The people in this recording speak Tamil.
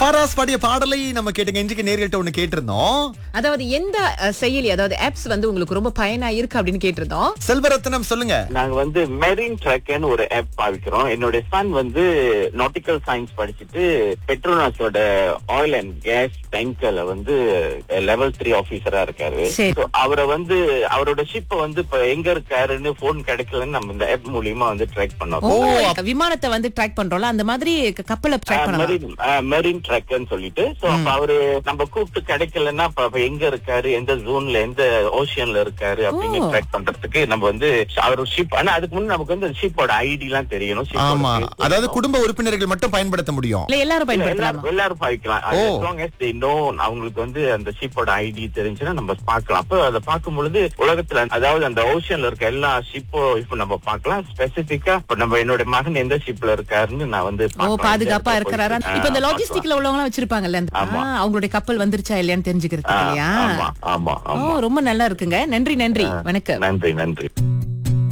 ஃபாராஸ் பாடிய பாடலை நம்ம கேட்டுங்க இன்றைக்கு நேர்கள்ட்ட ஒண்ணு கேட்டிருந்தோம் அதாவது எந்த அஹ், செயலி அதாவது ஆப்ஸ் வந்து உங்களுக்கு ரொம்ப பயனா இருக்கு அப்படின்னு கேட்டிருந்தோம் செல்வரத்னம் சொல்லுங்க நாங்க வந்து மெரின் ட்ரக்னு ஒரு ஆப் பாவிக்கிறோம் என்னுடைய சன் வந்து நாட்டிக்கல் சயின்ஸ் படிச்சுட்டு பெட்ரோனாஸோட ஆயில் அண்ட் கேஸ் டேங்கர்ல வந்து லெவல் த்ரீ ஆபீசரா இருக்காரு சரி. So, அவரை வந்து அவரோட ஷிப்ப வந்து இப்ப எங்க இருக்காருன்னு போன் கிடைக்கலன்னு நம்ம இந்த ஆப் மூலியமா வந்து ட்ராக் பண்ணோம் ஓ விமானத்தை வந்து ட்ராக் பண்றோம்ல அந்த மாதிரி க- கப்பலை ட்ராக் பண்ணலாம் மெரின் மெரின் ட்ரக்னு சொல்லிட்டு சோ அப்ப அவரு நம்ம கூப்பிட்டு கிடைக்கலன்னா அப்ப அப்ப எங்க இருக்காரு எந்த ஜோன்ல எந்த ஓஷியன்ல இருக்காரு அப்படின்னு ஓ. ட்ராக் பண்றதுக்கு நம்ம வந்து அவர் ஷிப் ஆனா அதுக்கு முன்னாடி நமக்கு வந்து ஷிப்போட ஐடி எல்லாம் தெரியணும் ship ஓட ஆமா பேர் அதாவது தெரியணும். குடும்ப உறுப்பினர்கள் மட்டும் பயன்படுத்த முடியும் இல்ல எல்லாரும் இல்ல, பயன்படுத்தலாமா எல்லாரும் எல்லாரும் பாய்க்கலாம் ஓ. as long as they know அவங்களுக்கு வந்து அந்த ஷிப்போட ஐடி தெரிஞ்சுன்னா நம்ம பார்க்கலாம் அப்ப அதை பார்க்கும் பொழுது உலகத்துல அதாவது அந்த ஓஷன்ல இருக்க எல்லா ஷிப்போ இப்ப நம்ம பார்க்கலாம் ஸ்பெசிபிக்கா இப்ப நம்ம என்னோட மகன் எந்த ஷிப்ல இருக்காருன்னு நான் வந்து ஓ பார்க்கலாம். பாதுகாப்பா இந்த இருக்கிறாரா இடத்துல இப்ப இந்த போய், ஆ, லாஜிஸ்டிக்ல உள்ளவங்க எல்லாம் வச்சிருப்பாங்கல்ல அந்த- ஆமா. ஆ, அவங்களுடைய கப்பல் வந்துருச்சா இல்லையான்னு தெரிஞ்சுக்கிறதுக்கு ஆ, இல்லையா ஆமா ஆமா ஓ ஆமா ரொம்ப நல்லா இருக்குங்க நன்றி நன்றி வணக்கம் நன்றி நன்றி